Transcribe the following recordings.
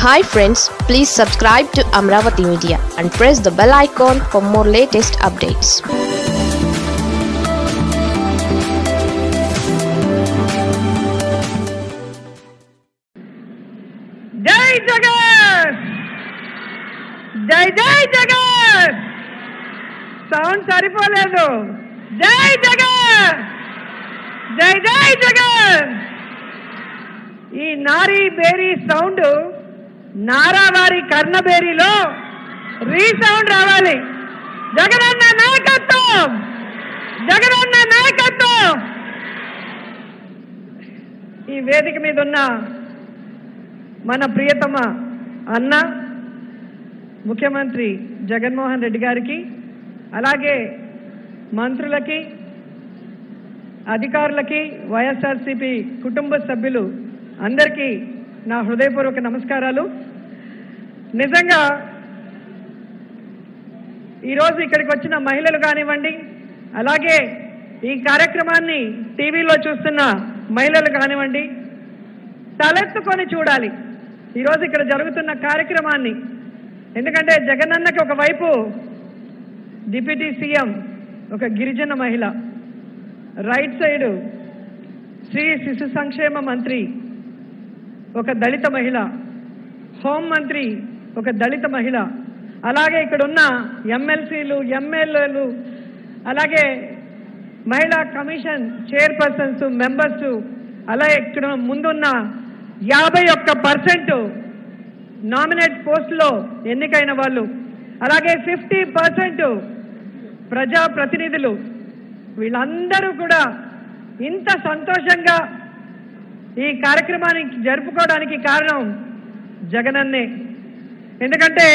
hi friends please subscribe to Amaravati media and press the bell icon for more latest updates జై జగన్ జై జై Jagan sound సరిపోలేదు జై జగన్ జై జై జగన్ ఈ నారీ బేరీ సౌండ్ నారావారి కర్ణబేరీలో రీసౌండ్ రావాలి జగనన్న నాయకత్వం జగనన్న నాయకత్వం ఈ వేదిక మీద ఉన్న మన ప్రియతమ అన్న ముఖ్యమంత్రి జగన్మోహన్ రెడ్డి గారికి అలాగే మంత్రులకి అధికారులకి వైఎస్ఆర్సిపి కుటుంబ సభ్యులు అందరికీ నా హృదయపూర్వక నమస్కారాలు నిజంగా ఈరోజు ఇక్కడికి వచ్చిన మహిళలు కానివ్వండి అలాగే ఈ కార్యక్రమాన్ని టీవీలో చూస్తున్న మహిళలు కానివ్వండి తలెత్తుకొని చూడాలి ఈరోజు ఇక్కడ జరుగుతున్న కార్యక్రమాన్ని ఎందుకంటే జగనన్నకి ఒకవైపు డిప్యూటీ సీఎం ఒక గిరిజన మహిళ రైట్ సైడు శ్రీ శిశు సంక్షేమ మంత్రి ఒక దళిత మహిళ హోం మంత్రి ఒక దళిత మహిళ అలాగే ఇక్కడ ఉన్న ఎమ్మెల్సీలు ఎమ్మెల్యేలు అలాగే మహిళా కమిషన్ చైర్పర్సన్స్ మెంబర్స్ అలాగే ఇక్కడ ముందున్న యాభై ఒక్క పర్సెంట్ నామినేట్ పోస్టులో ఎన్నికైన వాళ్ళు అలాగే ఫిఫ్టీ పర్సెంట్ ప్రజా ప్రతినిధులు వీళ్ళందరూ కూడా ఇంత సంతోషంగా ఈ కార్యక్రమాన్ని జరుపుకోవడానికి కారణం జగనన్నే ఎందుకంటే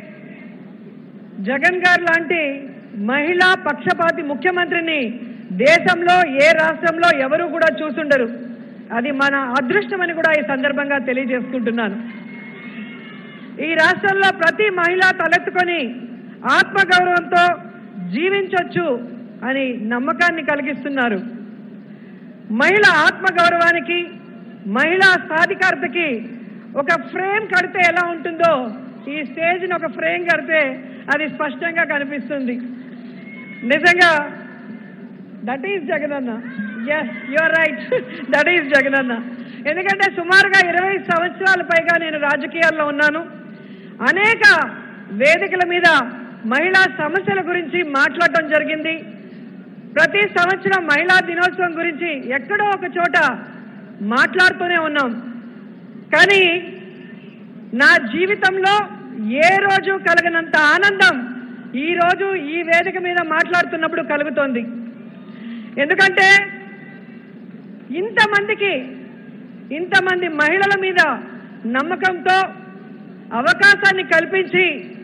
జగన్ గారు లాంటి మహిళా పక్షపాతి ముఖ్యమంత్రిని దేశంలో ఏ రాష్ట్రంలో ఎవరు కూడా చూసుండరు అది మన అదృష్టమని కూడా ఈ సందర్భంగా తెలియజేసుకుంటున్నాను ఈ రాష్ట్రంలో ప్రతి మహిళ తలెత్తుకొని ఆత్మగౌరవంతో జీవించొచ్చు అని నమ్మకాన్ని కలిగిస్తున్నారు మహిళ ఆత్మగౌరవానికి మహిళా సాధికారతకి ఒక ఫ్రేమ్ కడితే ఎలా ఉంటుందో ఈ స్టేజ్ని ఒక ఫ్రేమ్ కడితే అది స్పష్టంగా కనిపిస్తుంది నిజంగా దట్ ఈస్ జగనన్న yes you're right that is జగనన్న ఎందుకంటే సుమారుగా ఇరవై సంవత్సరాల పైగా నేను రాజకీయాల్లో ఉన్నాను అనేక వేదికల మీద మహిళా సమస్యల గురించి మాట్లాడటం జరిగింది ప్రతి సంవత్సరం మహిళా దినోత్సవం గురించి ఎక్కడో ఒక చోట మాట్లాడుతూనే ఉన్నాం కానీ నా జీవితంలో ఏ రోజు కలగనంత ఆనందం ఈ రోజు ఈ వేదిక మీద మాట్లాడుతున్నప్పుడు కలుగుతోంది ఎందుకంటే ఇంతమందికి ఇంతమంది మహిళల మీద నమ్మకంతో అవకాశాన్ని కల్పించి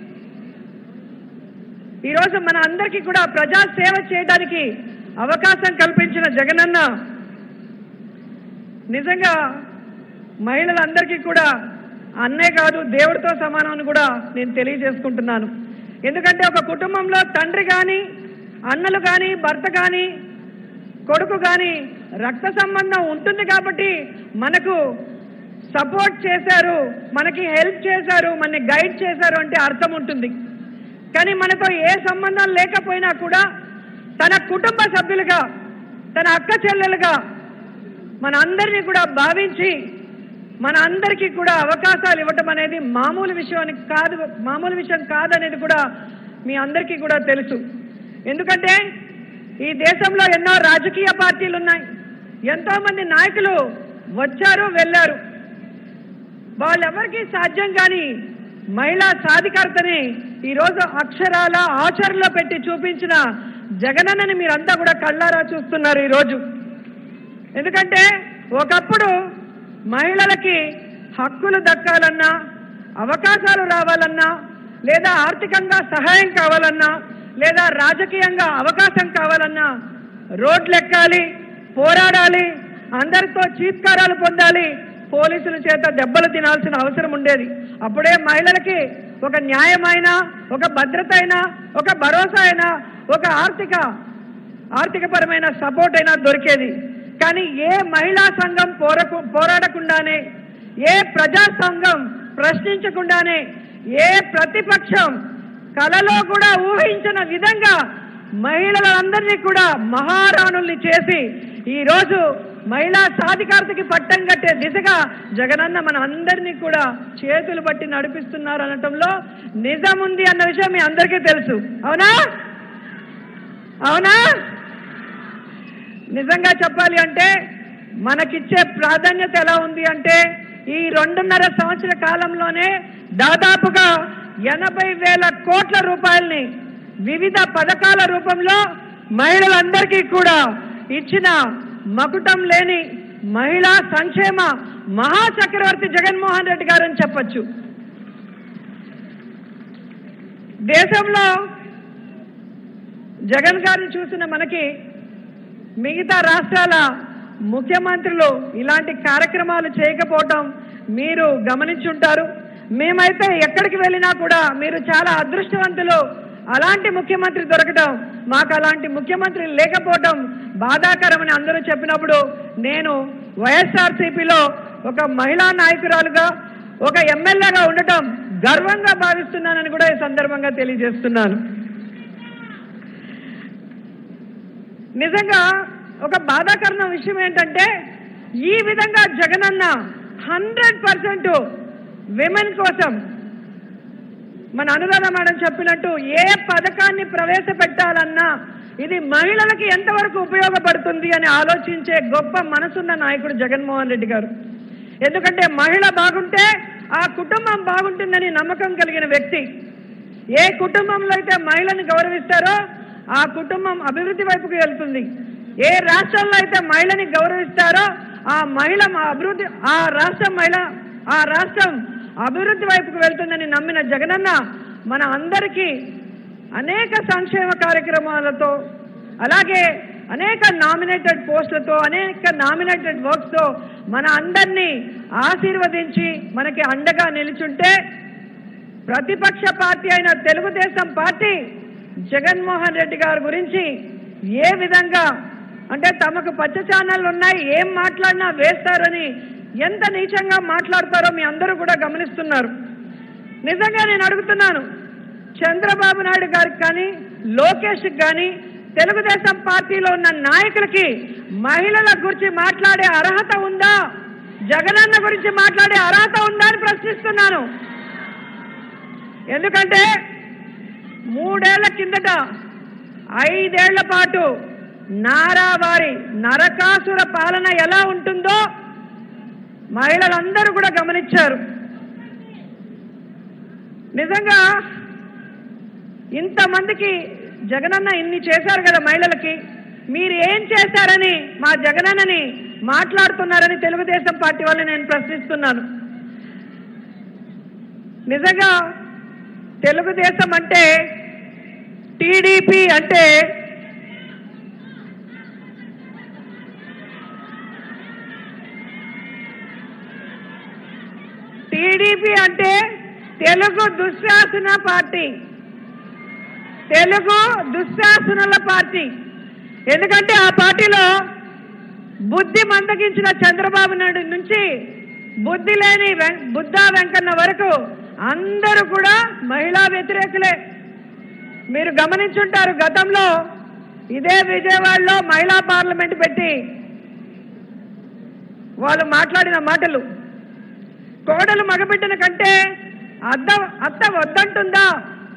ఈరోజు మన అందరికీ కూడా ప్రజా సేవ చేయడానికి అవకాశం కల్పించిన జగనన్న నిజంగా మహిళలందరికీ కూడా అన్నే కాదు దేవుడితో సమానం అని కూడా నేను తెలియజేసుకుంటున్నాను ఎందుకంటే ఒక కుటుంబంలో తండ్రి కానీ అన్నలు కానీ భర్త కానీ కొడుకు కానీ రక్త సంబంధం ఉంటుంది కాబట్టి మనకు సపోర్ట్ చేశారు మనకి హెల్ప్ చేశారు మనని గైడ్ చేశారు అంటే అర్థం ఉంటుంది కానీ మనతో ఏ సంబంధం లేకపోయినా కూడా తన కుటుంబ సభ్యులుగా తన అక్క చెల్లెలుగా మన అందరినీ కూడా భావించి మన అందరికీ కూడా అవకాశాలు ఇవ్వటం అనేది మామూలు విషయం కాదు మామూలు విషయం కాదనేది కూడా మీ అందరికీ కూడా తెలుసు ఎందుకంటే ఈ దేశంలో ఎన్నో రాజకీయ పార్టీలు ఉన్నాయి ఎంతో మంది నాయకులు వచ్చారు వెళ్ళారు వాళ్ళెవరికి సాధ్యం కాని మహిళా సాధికారతని ఈరోజు అక్షరాల ఆచరణలో పెట్టి చూపించిన జగనన్నని మీరంతా కూడా కళ్ళారా చూస్తున్నారు ఈరోజు ఎందుకంటే ఒకప్పుడు మహిళలకి హక్కులు దక్కాలన్నా అవకాశాలు రావాలన్నా లేదా ఆర్థికంగా సహాయం కావాలన్నా లేదా రాజకీయంగా అవకాశం కావాలన్నా రోడ్లు ఎక్కాలి పోరాడాలి అందరితో చీత్కారాలు పొందాలి పోలీసుల చేత దెబ్బలు తినాల్సిన అవసరం ఉండేది అప్పుడే మహిళలకి ఒక న్యాయమైన ఒక భద్రత అయినా ఒక భరోసా అయినా ఒక ఆర్థిక ఆర్థికపరమైన సపోర్ట్ అయినా దొరికేది కానీ ఏ మహిళా సంఘం పోరకు పోరాడకుండానే ఏ ప్రజా సంఘం ప్రశ్నించకుండానే ఏ ప్రతిపక్షం కలలో కూడా ఊహించిన విధంగా మహిళలందరినీ కూడా మహారాణుల్ని చేసి ఈ రోజు మహిళా సాధికారతకి పట్టం కట్టే దిశగా జగనన్న మన అందరినీ కూడా చేతులు పట్టి నడిపిస్తున్నారు అనటంలో నిజం ఉంది అన్న విషయం మీ అందరికీ తెలుసు అవునా అవునా నిజంగా చెప్పాలి అంటే మనకిచ్చే ప్రాధాన్యత ఎలా ఉంది అంటే ఈ రెండున్నర సంవత్సర కాలంలోనే దాదాపుగా ఎనభై వేల కోట్ల రూపాయల్ని వివిధ పథకాల రూపంలో మహిళలందరికీ కూడా ఇచ్చిన మకుటం లేని మహిళా సంక్షేమ మహాచక్రవర్తి జగన్మోహన్ రెడ్డి గారు అని చెప్పొచ్చు దేశంలో జగన్ గారిని చూసిన మనకి మిగతా రాష్ట్రాల ముఖ్యమంత్రులు ఇలాంటి కార్యక్రమాలు చేయకపోవటం మీరు గమనించుంటారు మేమైతే ఎక్కడికి వెళ్ళినా కూడా మీరు చాలా అదృష్టవంతులు అలాంటి ముఖ్యమంత్రి దొరకటం మాకు అలాంటి ముఖ్యమంత్రి లేకపోవటం బాధాకరమని అందరూ చెప్పినప్పుడు నేను వైఎస్ఆర్సీపీలో ఒక మహిళా నాయకురాలుగా ఒక ఎమ్మెల్యేగా ఉండటం గర్వంగా భావిస్తున్నానని కూడా ఈ సందర్భంగా తెలియజేస్తున్నాను నిజంగా ఒక బాధాకరణ విషయం ఏంటంటే ఈ విధంగా జగనన్న హండ్రెడ్ పర్సెంట్ విమెన్ కోసం మన అనురాధ మేడం చెప్పినట్టు ఏ పథకాన్ని ప్రవేశపెట్టాలన్నా ఇది మహిళలకి ఎంతవరకు ఉపయోగపడుతుంది అని ఆలోచించే గొప్ప మనసున్న నాయకుడు జగన్మోహన్ రెడ్డి గారు ఎందుకంటే మహిళ బాగుంటే ఆ కుటుంబం బాగుంటుందని నమ్మకం కలిగిన వ్యక్తి ఏ కుటుంబంలో అయితే మహిళని గౌరవిస్తారో ఆ కుటుంబం అభివృద్ధి వైపుకు వెళ్తుంది ఏ రాష్ట్రంలో అయితే మహిళని గౌరవిస్తారో ఆ మహిళ మా అభివృద్ధి ఆ రాష్ట్రం మహిళ ఆ రాష్ట్రం అభివృద్ధి వైపుకు వెళ్తుందని నమ్మిన జగనన్న మన అందరికీ అనేక సంక్షేమ కార్యక్రమాలతో అలాగే అనేక నామినేటెడ్ పోస్టులతో అనేక నామినేటెడ్ వర్క్స్తో మన అందరినీ ఆశీర్వదించి మనకి అండగా నిలుచుంటే ప్రతిపక్ష పార్టీ అయిన తెలుగుదేశం పార్టీ జగన్మోహన్ రెడ్డి గారి గురించి ఏ విధంగా అంటే తమకు పచ్చ ఛానళ్ళు ఉన్నాయి ఏం మాట్లాడినా వేస్తారని ఎంత నీచంగా మాట్లాడతారో మీ అందరూ కూడా గమనిస్తున్నారు నిజంగా నేను అడుగుతున్నాను చంద్రబాబు నాయుడు గారికి కానీ లోకేష్కి కానీ తెలుగుదేశం పార్టీలో ఉన్న నాయకులకి మహిళల గురించి మాట్లాడే అర్హత ఉందా జగనన్న గురించి మాట్లాడే అర్హత ఉందా అని ప్రశ్నిస్తున్నాను ఎందుకంటే మూడేళ్ల కిందట ఐదేళ్ల పాటు నారావారి నరకాసుర పాలన ఎలా ఉంటుందో మహిళలందరూ కూడా గమనించారు నిజంగా ఇంతమందికి జగనన్న ఇన్ని చేశారు కదా మహిళలకి మీరు ఏం చేశారని మా జగనన్నని మాట్లాడుతున్నారని తెలుగుదేశం పార్టీ వాళ్ళని నేను ప్రశ్నిస్తున్నాను నిజంగా తెలుగుదేశం అంటే టీడీపీ అంటే టీడీపీ అంటే తెలుగు దుశ్శాసన పార్టీ తెలుగు దుశ్శాసనుల పార్టీ ఎందుకంటే ఆ పార్టీలో బుద్ధి మందగించిన చంద్రబాబు నాయుడు నుంచి బుద్ధి లేని వెం- బుద్ధా వెంకన్న వరకు అందరూ కూడా మహిళా వ్యతిరేకులే మీరు గమనించుంటారు గతంలో ఇదే విజయవాడలో మహిళా పార్లమెంట్ పెట్టి వాళ్ళు మాట్లాడిన మాటలు కోడలు మగబిడ్డల కంటే అద్ద అత్త వద్దంటుందా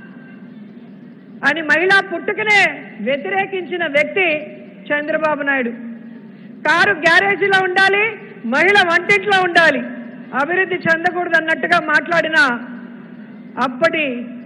అని మహిళా పుట్టుకనే వ్యతిరేకించిన వ్యక్తి చంద్రబాబు నాయుడు కారు గ్యారేజీలో ఉండాలి మహిళ వంటింట్లో ఉండాలి అభివృద్ధి చెందకూడదు అన్నట్టుగా మాట్లాడిన అప్పటి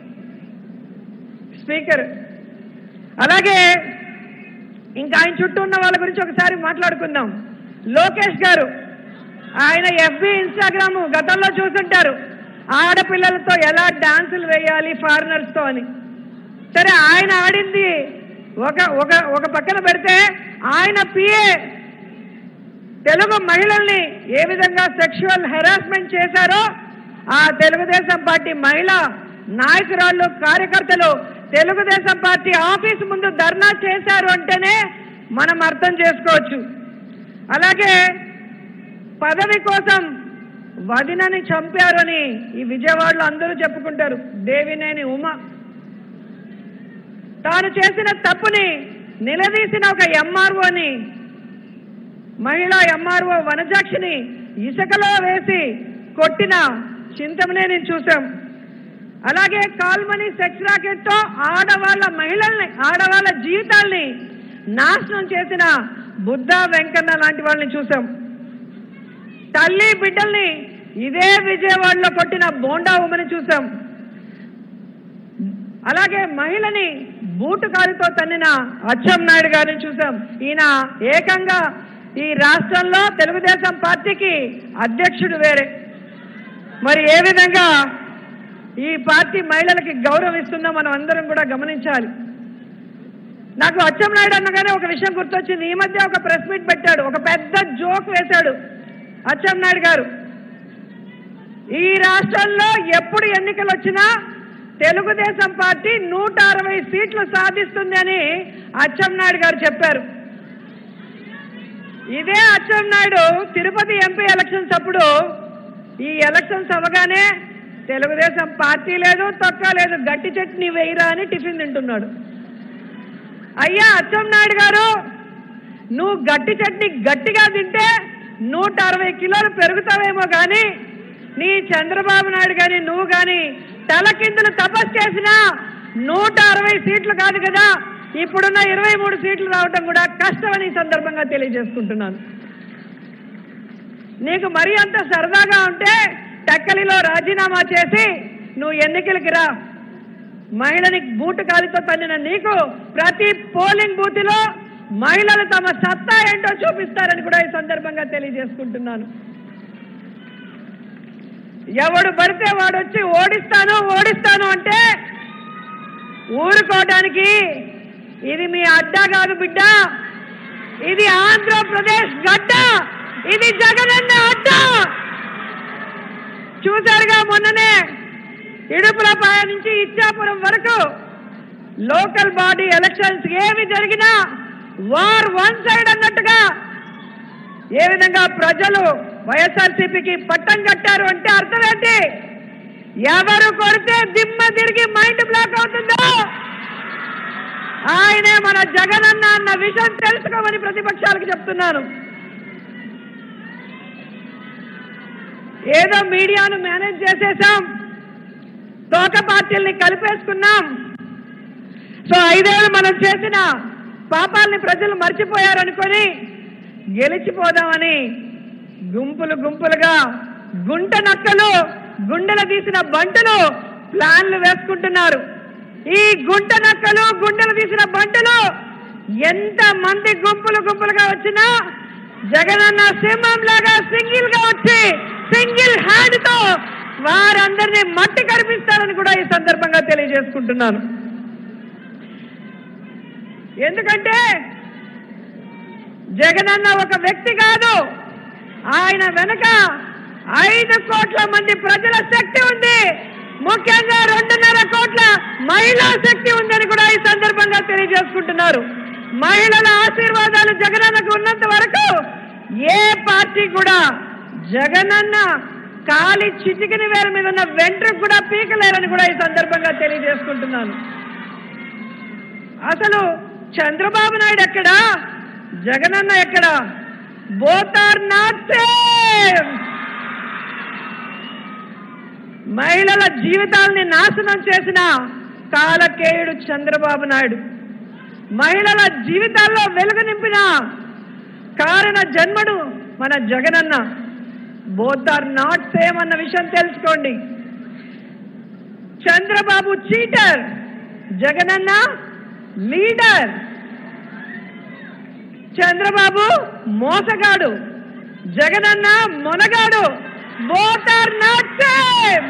స్పీకర్ అలాగే ఇంకా ఆయన చుట్టూ ఉన్న వాళ్ళ గురించి ఒకసారి మాట్లాడుకుందాం లోకేష్ గారు ఆయన ఎఫ్బి ఇన్స్టాగ్రామ్ గతంలో చూసుంటారు ఆడపిల్లలతో ఎలా డాన్సులు వేయాలి ఫారినర్స్తో అని సరే ఆయన ఆడింది ఒక ఒక ఒక పక్కన పెడితే ఆయన పిఏ తెలుగు మహిళల్ని ఏ విధంగా సెక్షువల్ హెరాస్మెంట్ చేశారో ఆ తెలుగుదేశం పార్టీ మహిళా నాయకురాళ్ళు కార్యకర్తలు తెలుగుదేశం పార్టీ ఆఫీస్ ముందు ధర్నా చేశారు అంటేనే మనం అర్థం చేసుకోవచ్చు అలాగే పదవి కోసం వదినని చంపారని ఈ విజయవాడలో అందరూ చెప్పుకుంటారు దేవినేని ఉమ తాను చేసిన తప్పుని నిలదీసిన ఒక ఎంఆర్ఓని మహిళా ఎంఆర్ఓ వనజాక్షిని ఇసుకలో వేసి కొట్టిన చింతమనేని చూసాం అలాగే కాల్మనీ సెక్స్ రాకెట్ తో ఆడవాళ్ళ మహిళల్ని ఆడవాళ్ళ జీవితాల్ని నాశనం చేసిన బుద్ధ వెంకన్న లాంటి వాళ్ళని చూసాం తల్లి బిడ్డల్ని ఇదే విజయవాడలో కొట్టిన బోండా ఉమని చూసాం అలాగే మహిళని బూటు కాలుతో తన్నిన అచ్చెం నాయుడు గారిని చూసాం ఈయన ఏకంగా ఈ రాష్ట్రంలో తెలుగుదేశం పార్టీకి అధ్యక్షుడు వేరే మరి ఏ విధంగా ఈ పార్టీ మహిళలకి గౌరవం ఇస్తుందో మనం అందరం కూడా గమనించాలి నాకు అచ్చెం నాయుడు అనగానే ఒక విషయం గుర్తొచ్చింది ఈ మధ్య ఒక ప్రెస్ మీట్ పెట్టాడు ఒక పెద్ద జోక్ వేశాడు అచ్చెం నాయుడు గారు ఈ రాష్ట్రంలో ఎప్పుడు ఎన్నికలు వచ్చినా తెలుగుదేశం పార్టీ నూట అరవై సీట్లు సాధిస్తుంది అని అచ్చెన్నాయుడు గారు చెప్పారు ఇదే అచ్చెన్నాయుడు తిరుపతి ఎంపీ ఎలక్షన్స్ అప్పుడు ఈ ఎలక్షన్స్ అవగానే తెలుగుదేశం పార్టీ లేదు తొక్క లేదు గట్టి చట్నీ వేయరా అని టిఫిన్ తింటున్నాడు అయ్యా అచ్చెన్నాయుడు గారు నువ్వు గట్టి చట్నీ గట్టిగా తింటే నూట అరవై కిలోలు పెరుగుతావేమో కానీ నీ చంద్రబాబు నాయుడు కానీ నువ్వు కానీ తలకిందులు తపస్సు చేసినా నూట అరవై సీట్లు కాదు కదా ఇప్పుడున్న ఇరవై మూడు సీట్లు రావటం కూడా కష్టమని ఈ సందర్భంగా తెలియజేసుకుంటున్నాను నీకు మరీ అంత సరదాగా ఉంటే టక్కలిలో రాజీనామా చేసి నువ్వు ఎన్నికలకి రా మహిళని బూటు కాలితో తన్నిన నీకు ప్రతి పోలింగ్ బూత్లో మహిళలు తమ సత్తా ఏంటో చూపిస్తారని కూడా ఈ సందర్భంగా తెలియజేసుకుంటున్నాను ఎవడు పడితే వాడు వచ్చి ఓడిస్తాను ఓడిస్తాను అంటే ఊరుకోవడానికి ఇది మీ అడ్డా కాదు బిడ్డ ఇది ఆంధ్రప్రదేశ్ గడ్డ ఇది జగనన్న అడ్డ చూశారుగా మొన్ననే ఇడుపులపాయ నుంచి ఇచ్చాపురం వరకు లోకల్ బాడీ ఎలక్షన్స్ ఏమి జరిగినా వార్ వన్ సైడ్ అన్నట్టుగా ఏ విధంగా ప్రజలు వైఎస్ఆర్సీపీకి పట్టం కట్టారు అంటే అర్థం ఏంటి ఎవరు కొడితే దిమ్మ తిరిగి మైండ్ బ్లాక్ అవుతుందో ఆయనే మన జగనన్న అన్న విషయం తెలుసుకోమని ప్రతిపక్షాలకు చెప్తున్నాను ఏదో మీడియాను మేనేజ్ చేసేసాం తోక పార్టీల్ని కలిపేసుకున్నాం సో ఐదేళ్ళు మనం చేసిన పాపాలని ప్రజలు మర్చిపోయారనుకొని గెలిచిపోదామని గుంపులు గుంపులుగా గుంట నక్కలు గుండెలు తీసిన బంటులు ప్లాన్లు వేసుకుంటున్నారు ఈ గుంట నక్కలు గుండెలు తీసిన బంటులు ఎంత మంది గుంపులు గుంపులుగా వచ్చినా జగనన్న సింహం లాగా సింగిల్ గా వచ్చి సింగిల్ హ్యాండ్ తో వారందరినీ మట్టి కనిపిస్తారని కూడా ఈ సందర్భంగా తెలియజేసుకుంటున్నాను ఎందుకంటే జగనన్న ఒక వ్యక్తి కాదు ఆయన వెనుక ఐదు కోట్ల మంది ప్రజల శక్తి ఉంది ముఖ్యంగా రెండున్నర కోట్ల మహిళా శక్తి ఉందని కూడా ఈ సందర్భంగా తెలియజేసుకుంటున్నారు మహిళల ఆశీర్వాదాలు జగనన్నకు ఉన్నంత వరకు ఏ పార్టీ కూడా జగనన్న కాలి చిటికిన వేల మీద ఉన్న వెంట్రుకు కూడా పీకలేరని కూడా ఈ సందర్భంగా తెలియజేసుకుంటున్నాను అసలు చంద్రబాబు నాయుడు ఎక్కడా జగనన్న ఎక్కడా బోత్ ఆర్ నాట్ సేమ్ మహిళల జీవితాల్ని నాశనం చేసిన కాలకేయుడు చంద్రబాబు నాయుడు మహిళల జీవితాల్లో వెలుగు నింపిన కారణ జన్మడు మన జగనన్న బోత్ ఆర్ నాట్ సేమ్ అన్న విషయం తెలుసుకోండి చంద్రబాబు చీటర్ జగనన్న లీడర్ చంద్రబాబు మోసగాడు జగనన్న మొనగాడు బోత్ ఆర్ నాట్ సేమ్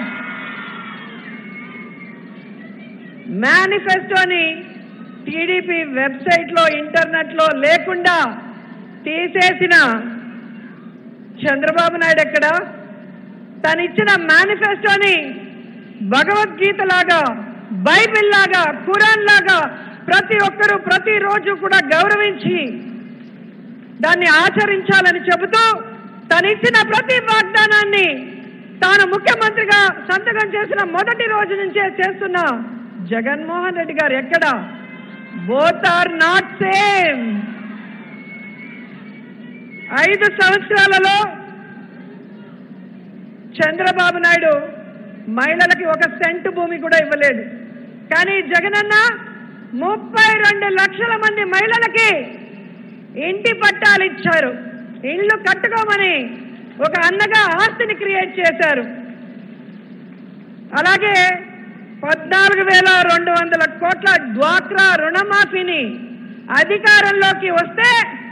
మేనిఫెస్టోని టీడీపీ వెబ్సైట్ లో ఇంటర్నెట్ లో లేకుండా తీసేసిన చంద్రబాబు నాయుడు ఎక్కడ తను ఇచ్చిన మేనిఫెస్టోని భగవద్గీత లాగా బైబిల్ లాగా ఖురాన్ లాగా ప్రతి ఒక్కరూ ప్రతిరోజు కూడా గౌరవించి దాన్ని ఆచరించాలని చెబుతూ తను ఇచ్చిన ప్రతి వాగ్దానాన్ని తాను ముఖ్యమంత్రిగా సంతకం చేసిన మొదటి రోజు నుంచే చేస్తున్న జగన్మోహన్ రెడ్డి గారు ఎక్కడ బోత్ ఆర్ నాట్ సేమ్ ఐదు సంవత్సరాలలో చంద్రబాబు నాయుడు మహిళలకి ఒక సెంటు భూమి కూడా ఇవ్వలేదు కానీ జగనన్న ముప్పై రెండు లక్షల మంది మహిళలకి ఇంటి పట్టాలు ఇచ్చారు ఇల్లు కట్టుకోమని ఒక అన్నగా ఆస్తిని క్రియేట్ చేశారు అలాగే పద్నాలుగు వేల రెండు వందల కోట్ల డ్వాక్రా రుణమాఫీని అధికారంలోకి వస్తే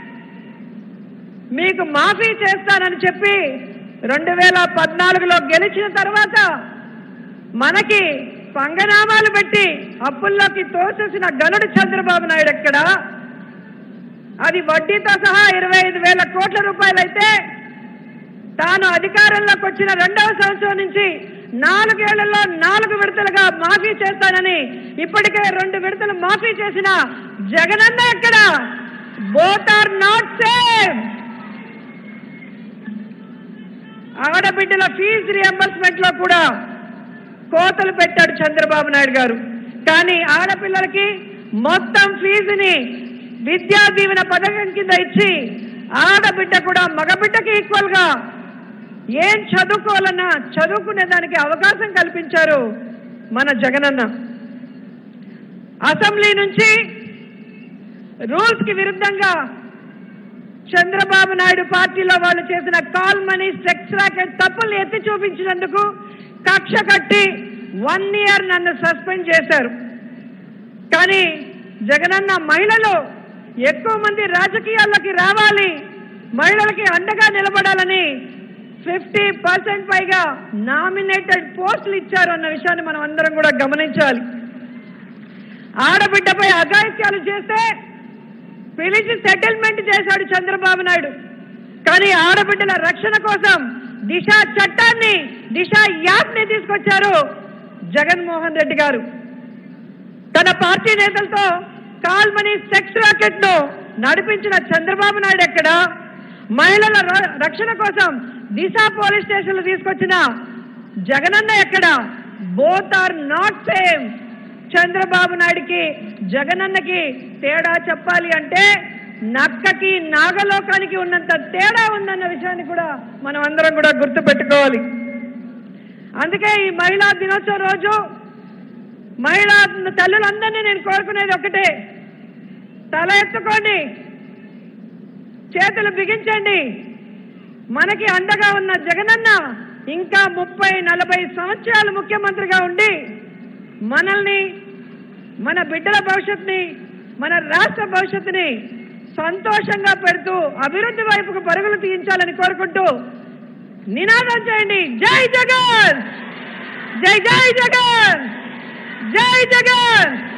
మీకు మాఫీ చేస్తానని చెప్పి రెండు వేల పద్నాలుగులో గెలిచిన తర్వాత మనకి పంగనామాలు పెట్టి అప్పుల్లోకి తోసేసిన గనుడు చంద్రబాబు నాయుడు ఎక్కడ అది వడ్డీతో సహా ఇరవై ఐదు వేల కోట్ల రూపాయలైతే తాను అధికారంలోకి వచ్చిన రెండవ సంవత్సరం నుంచి నాలుగేళ్లలో నాలుగు విడతలుగా మాఫీ చేస్తానని ఇప్పటికే రెండు విడతలు మాఫీ చేసిన జగనన్న ఎక్కడ బోత్ ఆర్ నాట్ సేమ్ ఆడబిడ్డల ఫీజు రియంబర్స్మెంట్ లో కూడా కోతలు పెట్టాడు చంద్రబాబు నాయుడు గారు కానీ ఆడపిల్లలకి మొత్తం ఫీజుని విద్యా దీవెన పథకం కింద ఇచ్చి ఆడబిడ్డ కూడా మగబిడ్డకి ఈక్వల్ గా ఏం చదువుకోవాలన్నా చదువుకునే దానికి అవకాశం కల్పించారు మన జగనన్న అసెంబ్లీ నుంచి రూల్స్ కి విరుద్ధంగా చంద్రబాబు నాయుడు పార్టీలో వాళ్ళు చేసిన కాల్ మనీ సెక్స్ రాకెట్ తప్పులు ఎత్తి చూపించినందుకు కక్ష కట్టి వన్ ఇయర్ నన్ను సస్పెండ్ చేశారు కానీ జగనన్న మహిళలు ఎక్కువ మంది రాజకీయాల్లోకి రావాలి మహిళలకి అండగా నిలబడాలని ఫిఫ్టీ పర్సెంట్ పైగా నామినేటెడ్ పోస్టులు ఇచ్చారు అన్న విషయాన్ని మనం అందరం కూడా గమనించాలి ఆడబిడ్డపై అఘాయిత్యాలు చేస్తే పిలిచి సెటిల్మెంట్ చేశాడు చంద్రబాబు నాయుడు కానీ ఆడబిడ్డల రక్షణ కోసం దిశ చట్టాన్ని దిశ యాప్ ని తీసుకొచ్చారు జగన్మోహన్ రెడ్డి గారు తన పార్టీ నేతలతో కాల్మనీ సెక్స్ రాకెట్ ను నడిపించిన చంద్రబాబు నాయుడు ఎక్కడ మహిళల ర- రక్షణ కోసం దిశ పోలీస్ స్టేషన్లు తీసుకొచ్చిన జగనన్న ఎక్కడ both are not same Chandrababu నాయుడికి జగనన్నకి తేడా చెప్పాలి అంటే నక్కకి నాగలోకానికి ఉన్నంత తేడా ఉందన్న విషయాన్ని కూడా మనం అందరం కూడా గుర్తు పెట్టుకోవాలి అందుకే ఈ మహిళా దినోత్సవం రోజు మహిళా తల్లులందరినీ నేను కోరుకునేది ఒకటే తల ఎత్తుకోండి చేతులు బిగించండి మనకి అండగా ఉన్న జగనన్న ఇంకా ముప్పై నలభై సంవత్సరాలు ముఖ్యమంత్రిగా ఉండి మనల్ని మన బిడ్డల భవిష్యత్తుని మన రాష్ట్ర భవిష్యత్తుని సంతోషంగా పెడుతూ అభివృద్ధి వైపుకు పరుగులు తీయించాలని కోరుకుంటూ నినాదం చేయండి జై జగన్ జై జై జగన్ జై జగన్